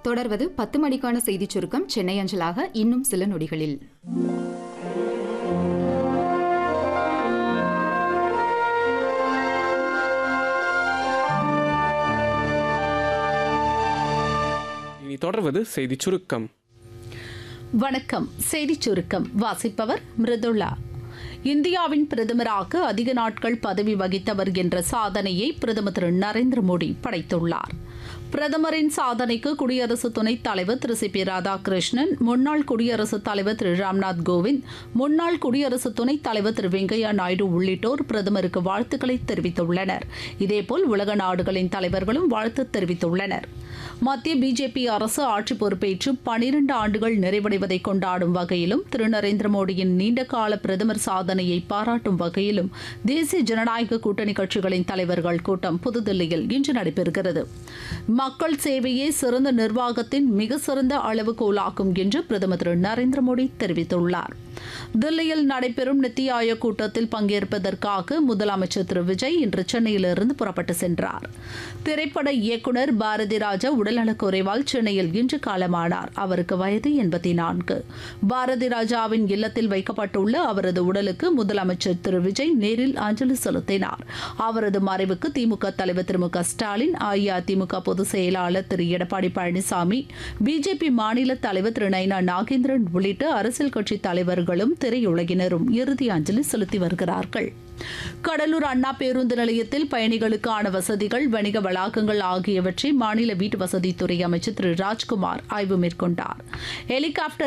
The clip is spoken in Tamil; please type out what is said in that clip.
தொடர்வது பத்து மணிக்கான செய்திச் சுருக்கம் சென்னை அஞ்சலாக இன்னும் சில நொடிகளில் இனி தொடர்வது செய்திச் சுருக்கம் வணக்கம் செய்திச் சுருக்கம் வாசிப்பவர் மிருதுளா இந்தியாவின் பிரதமராக அதிக நாட்கள் பதவி வகித்தவர் என்ற சாதனையை பிரதமர் திரு நரேந்திர மோடி படைத்துள்ளார் பிரதமரின் சாதனைக்கு குடியரசு துணைத் தலைவர் திரு சி பி ராதாகிருஷ்ணன் முன்னாள் குடியரசுத் தலைவர் திரு ராம்நாத் கோவிந்த் முன்னாள் குடியரசு துணைத் தலைவர் திரு வெங்கையா நாயுடு உள்ளிட்டோர் பிரதமருக்கு வாழ்த்துக்களை தெரிவித்துள்ளனர் இதேபோல் உலக நாடுகளின் தலைவர்களும் வாழ்த்து தெரிவித்துள்ளனர் மத்திய பிஜேபி அரசு ஆட்சி பொறுப்பேற்று பனிரெண்டு ஆண்டுகள் நிறைவடைவதை கொண்டாடும் வகையிலும் திரு நரேந்திர மோடியின் நீண்டகால பிரதமர் சாதனையை பாராட்டும் வகையிலும் தேசிய ஜனநாயக கூட்டணி கட்சிகளின் தலைவர்கள் கூட்டம் புதுதில்லியில் இன்று நடைபெறுகிறது மக்கள் சேவையே சிறந்த நிர்வாகத்தின் மிக சிறந்த அளவுகோலாகும் என்று பிரதமர் திரு நரேந்திர மோடி தெரிவித்துள்ளார் தில்லியில் நடைபெறும் நித்தி ஆயோக் கூட்டத்தில் பங்கேற்பதற்காக முதலமைச்சர் திரு விஜய் இன்று சென்னையிலிருந்து புறப்பட்டு சென்றார் திரைப்பட இயக்குனர் பாரதி ராஜா உடல்நலக் குறைவால் சென்னையில் இன்று காலமானார் அவருக்கு வயது எண்பத்தி நான்கு பாரதி ராஜாவின் இல்லத்தில் வைக்கப்பட்டுள்ள அவரது உடலுக்கு முதலமைச்சர் திரு விஜய் நேரில் அஞ்சலி செலுத்தினார் அவரது மறைவுக்கு திமுக தலைவர் திரு மு க ஸ்டாலின் அஇஅதிமுக பொதுச் செயலாளர் திரு எடப்பாடி பழனிசாமி பிஜேபி மாநில தலைவர் திரு நைனா நாகேந்திரன் உள்ளிட்ட அரசியல் கட்சி தலைவர்களும் திரையுலகினரும் இறுதி அஞ்சலி செலுத்தி வருகிறார்கள் கடலூர் அண்ணா பேருந்து நிலையத்தில் பயணிகளுக்கான வசதிகள் வணிக வளாகங்கள் ஆகியவற்றை மாநில வீட்டு வசதித்துறை அமைச்சர் திரு ராஜ்குமார் ஆய்வு மேற்கொண்டார் ஹெலிகாப்டர்